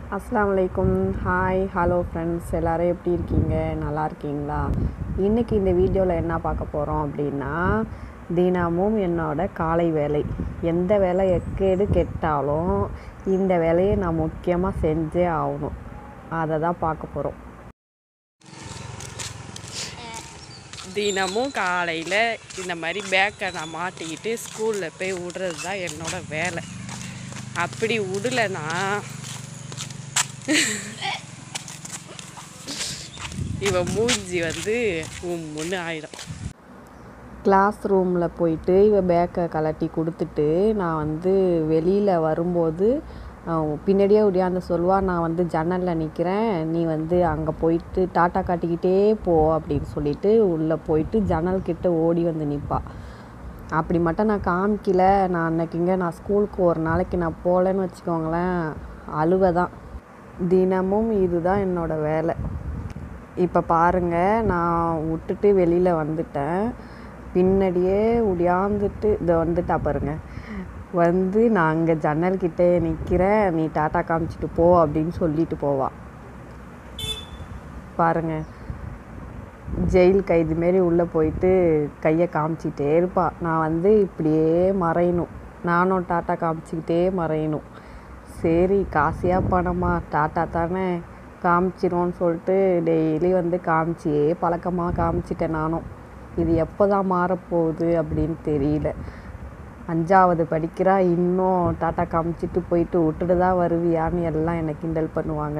அஸ்ஸலாமு அலைக்கும் hi hello friends எல்லோரும் எப்படி இருக்கீங்க நல்லா இருக்கீங்களா இன்றைக்கி இந்த வீடியோவில் என்ன பார்க்க போகிறோம் அப்படின்னா தினமும் என்னோட காலை வேலை எந்த வேலை எக்கேடு கெட்டாலும் இந்த வேலையை நான் முக்கியமாக செஞ்சே ஆகணும் அதை தான் பார்க்க போகிறோம் தினமும் காலையில் இந்த மாதிரி பேக்கை நான் மாட்டிக்கிட்டு ஸ்கூலில் போய் விடுறது தான் என்னோட வேலை அப்படி விடலைன்னா இவ மூஞ்சி வந்து உம்முன்னு ஆயிடும் கிளாஸ் ரூமில் போயிட்டு இவ பேக்கை கலட்டி கொடுத்துட்டு நான் வந்து வெளியில் வரும்போது அஹ், பின்னாடியே ஒடியாந்து சொல்லுவா நான் வந்து ஜன்னலில் நிற்கிறேன் நீ வந்து அங்கே போயிட்டு டாட்டா காட்டிக்கிட்டே போ அப்படின்னு சொல்லிட்டு உள்ளே போயிட்டு ஜன்னல் கிட்ட ஓடி வந்து நிற்பா அப்படி மட்டும் நான் காமிக்கல நான் அன்னைக்குங்க நான் ஸ்கூலுக்கு ஒரு நாளைக்கு நான் போகலன்னு வச்சுக்கோங்களேன் அழுவை தான் தினமும் இதுதான் என்னோட வேலை இப்போ பாருங்க நான் விட்டுட்டு வெளியில் வந்துட்டேன் பின்னாடியே உடியாந்துட்டு இதை வந்துட்டா பாருங்க வந்து நான் அங்கே ஜன்னல்கிட்டே நிற்கிறேன் நீ டாட்டா காமிச்சிட்டு போ அப்படின்னு சொல்லிட்டு போவா பாருங்க ஜெயில் கைது மாரி உள்ளே போயிட்டு கையை காமிச்சிட்டே இருப்பா நான் வந்து இப்படியே மறையணும் நானும் டாட்டா காமிச்சிக்கிட்டே மறையணும் சரி காசியா பணமா டாட்டா தானே காமிச்சிரும்னு சொல்லிட்டு டெய்லி வந்து காமிச்சியே பழக்கமாக காமிச்சிட்டேன் நானும் இது எப்போ தான் மாறப்போகுது அப்படின்னு தெரியல அஞ்சாவது படிக்கிறா இன்னும் டாட்டா காமிச்சிட்டு போயிட்டு விட்டுட்டு தான் வருவியான்னு எல்லாம் என்னை கிண்டல் பண்ணுவாங்க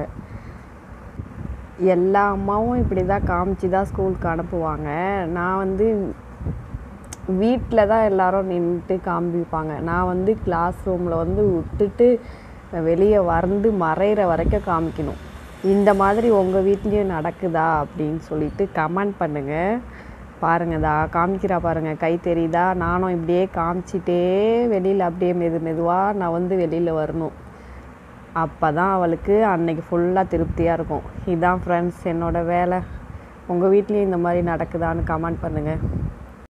எல்லா அம்மாவும் இப்படி தான் காமிச்சு தான் ஸ்கூலுக்கு அனுப்புவாங்க நான் வந்து வீட்டில் தான் எல்லாரும் நின்றுட்டு காமிப்பாங்க நான் வந்து கிளாஸ் ரூமில் வந்து விட்டுட்டு வெளியே வந்து மறையிற வரைக்கும் காமிக்கணும் இந்த மாதிரி உங்கள் வீட்லேயும் நடக்குதா அப்படின்னு சொல்லிட்டு கமெண்ட் பண்ணுங்கள் பாருங்கள் தா காமிக்கிறா பாருங்கள் கை தெரியுதா நானும் இப்படியே காமிச்சிட்டே வெளியில் அப்படியே மெது மெதுவாக நான் வந்து வெளியில் வரணும் அப்போ தான் அவளுக்கு அன்னைக்கு ஃபுல்லாக திருப்தியாக இருக்கும் இதான் ஃப்ரெண்ட்ஸ் என்னோட வேலை உங்கள் வீட்லேயும் இந்த மாதிரி நடக்குதான்னு கமெண்ட் பண்ணுங்கள்